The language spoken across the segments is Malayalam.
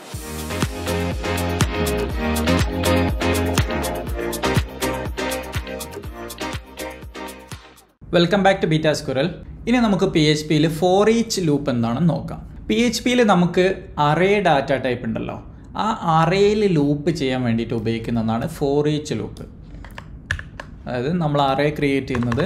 welcome back to beta scroll ഇനി നമുക്ക് പി എച്ച് പിയിൽ ഫോർ ഈച്ച് ലൂപ്പ് എന്താണെന്ന് നോക്കാം പി എച്ച് പിയിൽ നമുക്ക് അറേ ഡാറ്റ ടൈപ്പ് ഉണ്ടല്ലോ ആ അറേയിൽ ലൂപ്പ് ചെയ്യാൻ വേണ്ടിയിട്ട് ഉപയോഗിക്കുന്നതാണ് ഫോർ ഈച്ച് ലൂപ്പ് അതായത് നമ്മൾ അറേ ക്രിയേറ്റ് ചെയ്യുന്നത്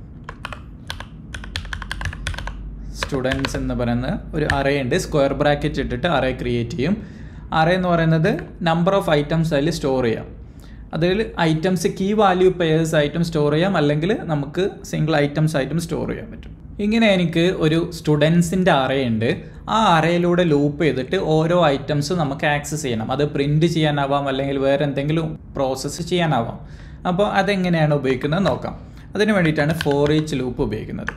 സ്റ്റുഡൻസ് എന്ന് പറയുന്ന ഒരു അറേ ഉണ്ട് സ്ക്വയർ ബ്രാക്കറ്റ് ഇട്ടിട്ട് അറേ ക്രിയേറ്റ് ചെയ്യും അറേ എന്ന് പറയുന്നത് നമ്പർ ഓഫ് ഐറ്റംസ് അതിൽ സ്റ്റോർ ചെയ്യാം അതിൽ ഐറ്റംസ് കീ വാല്യൂ പെയേഴ്സ് ആയിട്ടും സ്റ്റോർ ചെയ്യാം അല്ലെങ്കിൽ നമുക്ക് സിംഗിൾ ഐറ്റംസ് ആയിട്ടും സ്റ്റോർ ചെയ്യാൻ പറ്റും ഇങ്ങനെ എനിക്ക് ഒരു സ്റ്റുഡൻസിൻ്റെ അറേ ഉണ്ട് ആ അറയിലൂടെ ലൂപ്പ് ചെയ്തിട്ട് ഓരോ ഐറ്റംസ് നമുക്ക് ആക്സസ് ചെയ്യണം അത് പ്രിൻറ്റ് ചെയ്യാനാവാം അല്ലെങ്കിൽ വേറെ എന്തെങ്കിലും പ്രോസസ്സ് ചെയ്യാനാവാം അപ്പോൾ അതെങ്ങനെയാണ് ഉപയോഗിക്കുന്നത് നോക്കാം അതിന് വേണ്ടിയിട്ടാണ് ഫോർ ഈച്ച് ലൂപ്പ് ഉപയോഗിക്കുന്നത്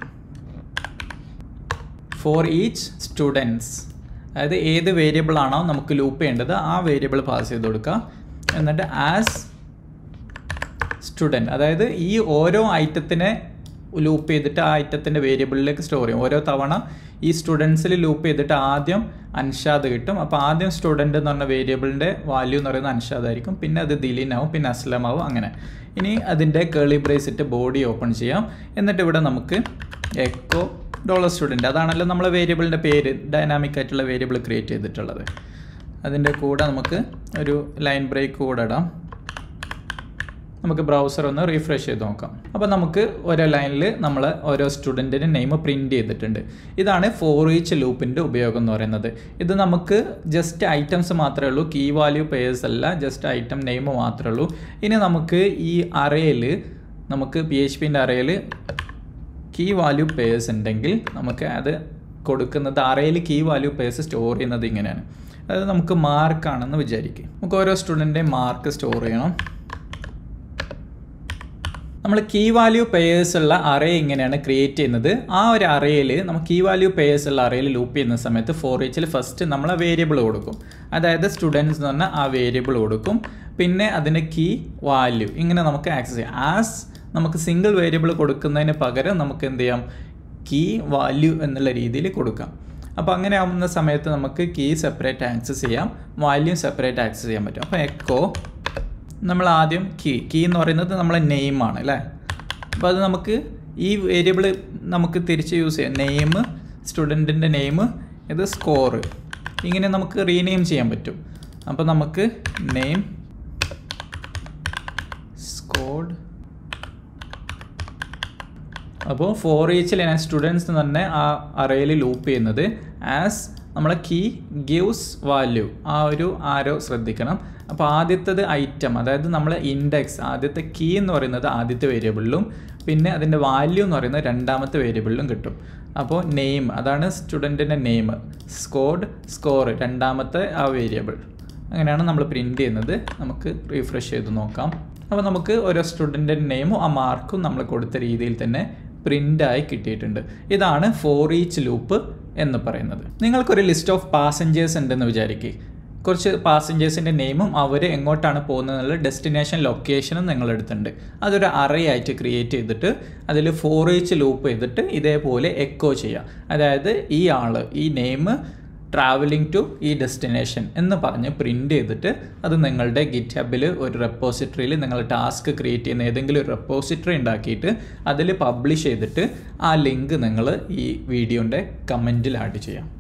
ഫോർ ഈച്ച് സ്റ്റുഡൻസ് അതായത് ഏത് വേരിയബിൾ ആണോ നമുക്ക് ലൂപ്പ് ചെയ്യേണ്ടത് ആ വേരിയബിൾ പാസ് ചെയ്ത് കൊടുക്കുക എന്നിട്ട് ആസ് സ്റ്റുഡൻറ്റ് അതായത് ഈ ഓരോ ഐറ്റത്തിനെ ലൂപ്പ് ചെയ്തിട്ട് ആ ഐറ്റത്തിൻ്റെ വേരിയബിളിലേക്ക് സ്റ്റോർ ചെയ്യും ഓരോ തവണ ഈ സ്റ്റുഡൻസിൽ ലൂപ്പ് ചെയ്തിട്ട് ആദ്യം അൻഷാദ് കിട്ടും അപ്പോൾ ആദ്യം സ്റ്റുഡൻ്റ് എന്ന് പറഞ്ഞ വേരിയബിളിൻ്റെ വാല്യൂ എന്ന് പറയുന്നത് അൻഷാദ് ആയിരിക്കും പിന്നെ അത് ദിലീനാവും പിന്നെ അസ്ലമാവും അങ്ങനെ ഇനി അതിൻ്റെ കേളി ബ്രേസിറ്റ് ബോഡി ഓപ്പൺ ചെയ്യാം എന്നിട്ട് ഇവിടെ നമുക്ക് എക്കോ ഡോളർ സ്റ്റുഡൻറ്റ് അതാണല്ലോ നമ്മൾ വേരിയബിളിൻ്റെ പേര് ഡൈനാമിക് ആയിട്ടുള്ള വേരിയബിൾ ക്രിയേറ്റ് ചെയ്തിട്ടുള്ളത് അതിൻ്റെ കൂടെ നമുക്ക് ഒരു ലൈൻ ബ്രേക്ക് കൂടെ ഇടാം നമുക്ക് ബ്രൗസർ ഒന്ന് റീഫ്രഷ് ചെയ്ത് നോക്കാം അപ്പോൾ നമുക്ക് ഓരോ ലൈനിൽ നമ്മൾ ഓരോ സ്റ്റുഡൻറ്റിൻ്റെ നെയിം പ്രിൻറ്റ് ചെയ്തിട്ടുണ്ട് ഇതാണ് ഫോർ ഈച്ച് ലൂപ്പിൻ്റെ ഉപയോഗം എന്ന് പറയുന്നത് ഇത് നമുക്ക് ജസ്റ്റ് ഐറ്റംസ് മാത്രമേ ഉള്ളൂ കീ വാല്യൂ പേയേഴ്സ് അല്ല ജസ്റ്റ് ഐറ്റം നെയിം മാത്രമേ ഉള്ളൂ ഇനി നമുക്ക് ഈ അറയിൽ നമുക്ക് പി എച്ച് പിൻ്റെ അറയിൽ കീ വാല്യൂ പേയേഴ്സ് ഉണ്ടെങ്കിൽ നമുക്ക് അത് കൊടുക്കുന്നത് അറയിൽ കീ വാല്യൂ പേയേഴ്സ് സ്റ്റോർ ചെയ്യുന്നത് ഇങ്ങനെയാണ് അതായത് നമുക്ക് മാർക്കാണെന്ന് വിചാരിക്കും നമുക്ക് ഓരോ സ്റ്റുഡൻറ്റിൻ്റെയും മാർക്ക് സ്റ്റോർ ചെയ്യണം നമ്മൾ കീ വാല്യൂ പേയേഴ്സ് ഉള്ള അറേ ഇങ്ങനെയാണ് ക്രിയേറ്റ് ചെയ്യുന്നത് ആ ഒരു അറയിൽ നമ്മൾ കീ വാല്യൂ പേയേഴ്സ് ഉള്ള അറയിൽ ലൂപ്പ് ചെയ്യുന്ന സമയത്ത് ഫോർ ഈച്ചിൽ ഫസ്റ്റ് നമ്മൾ ആ വേരിയബിൾ കൊടുക്കും അതായത് സ്റ്റുഡൻസ് എന്ന് പറഞ്ഞാൽ ആ വേരിയബിൾ കൊടുക്കും പിന്നെ അതിൻ്റെ കീ വാല്യൂ ഇങ്ങനെ നമുക്ക് ആക്സസ് ചെയ്യാം ആസ് നമുക്ക് സിംഗിൾ വേരിയബിൾ കൊടുക്കുന്നതിന് പകരം നമുക്ക് എന്ത് ചെയ്യാം കീ വാല്യൂ എന്നുള്ള രീതിയിൽ കൊടുക്കാം അപ്പോൾ അങ്ങനെ ആവുന്ന സമയത്ത് നമുക്ക് കീ സെപ്പറേറ്റ് ആക്സസ് ചെയ്യാം വാല്യൂ സെപ്പറേറ്റ് ആക്സസ് ചെയ്യാൻ പറ്റും അപ്പോൾ എക്കോ നമ്മൾ ആദ്യം കീ കീ എന്ന് പറയുന്നത് നമ്മളെ നെയിമാണ് അല്ലേ അപ്പോൾ അത് നമുക്ക് ഈ വേരിയബിൾ നമുക്ക് തിരിച്ച് യൂസ് ചെയ്യാം നെയിം സ്റ്റുഡൻറ്റിൻ്റെ നെയിം ഇത് സ്കോറ് ഇങ്ങനെ നമുക്ക് റീനെയിം ചെയ്യാൻ പറ്റും അപ്പോൾ നമുക്ക് നെയിം സ്കോഡ് അപ്പോൾ ഫോർ ഈച്ചിൽ ഞാൻ സ്റ്റുഡൻസ് തന്നെ ആ അറയിൽ ലൂപ്പ് ചെയ്യുന്നത് ആസ് നമ്മളെ കീ ഗിവ്സ് വാല്യൂ ആ ഒരു ആരോ ശ്രദ്ധിക്കണം അപ്പോൾ ആദ്യത്തത് ഐറ്റം അതായത് നമ്മളെ ഇൻഡെക്സ് ആദ്യത്തെ കീ എന്ന് പറയുന്നത് ആദ്യത്തെ വേരിയബിളിലും പിന്നെ അതിൻ്റെ വാല്യൂ എന്ന് പറയുന്നത് രണ്ടാമത്തെ വേരിയബിളിലും കിട്ടും അപ്പോൾ നെയിം അതാണ് സ്റ്റുഡൻറ്റിൻ്റെ നെയിം സ്കോഡ് സ്കോർ രണ്ടാമത്തെ ആ വേരിയബിൾ അങ്ങനെയാണ് നമ്മൾ പ്രിൻറ്റ് ചെയ്യുന്നത് നമുക്ക് റീഫ്രഷ് ചെയ്ത് നോക്കാം അപ്പോൾ നമുക്ക് ഓരോ സ്റ്റുഡൻറ്റിൻ്റെ നെയിമും ആ മാർക്കും നമ്മൾ കൊടുത്ത രീതിയിൽ തന്നെ പ്രിൻ്റായി കിട്ടിയിട്ടുണ്ട് ഇതാണ് ഫോർ ഈച്ച് ലൂപ്പ് എന്ന് പറയുന്നത് നിങ്ങൾക്കൊരു ലിസ്റ്റ് ഓഫ് പാസഞ്ചേഴ്സ് ഉണ്ടെന്ന് വിചാരിക്കുക കുറച്ച് പാസഞ്ചേഴ്സിൻ്റെ നെയിമും അവർ എങ്ങോട്ടാണ് പോകുന്നതെന്നുള്ള ഡെസ്റ്റിനേഷൻ ലൊക്കേഷനും നിങ്ങളെടുത്തുണ്ട് അതൊരു അറേ ആയിട്ട് ക്രിയേറ്റ് ചെയ്തിട്ട് അതിൽ ഫോർ ഈച്ച് ലൂപ്പ് ചെയ്തിട്ട് ഇതേപോലെ എക്കോ ചെയ്യുക അതായത് ഈ ആൾ ഈ നെയിം ട്രാവലിംഗ് ടു ഈ ഡെസ്റ്റിനേഷൻ എന്ന് പറഞ്ഞ് പ്രിൻ്റ് ചെയ്തിട്ട് അത് നിങ്ങളുടെ ഗിറ്റ് ഹബിൽ ഒരു റെപ്പോസിറ്ററിയിൽ നിങ്ങൾ ടാസ്ക് ക്രിയേറ്റ് ചെയ്യുന്ന ഏതെങ്കിലും ഒരു റെപ്പോസിറ്ററി ഉണ്ടാക്കിയിട്ട് അതിൽ പബ്ലിഷ് ചെയ്തിട്ട് ആ ലിങ്ക് നിങ്ങൾ ഈ വീഡിയോൻ്റെ കമൻറ്റിൽ ആഡ് ചെയ്യാം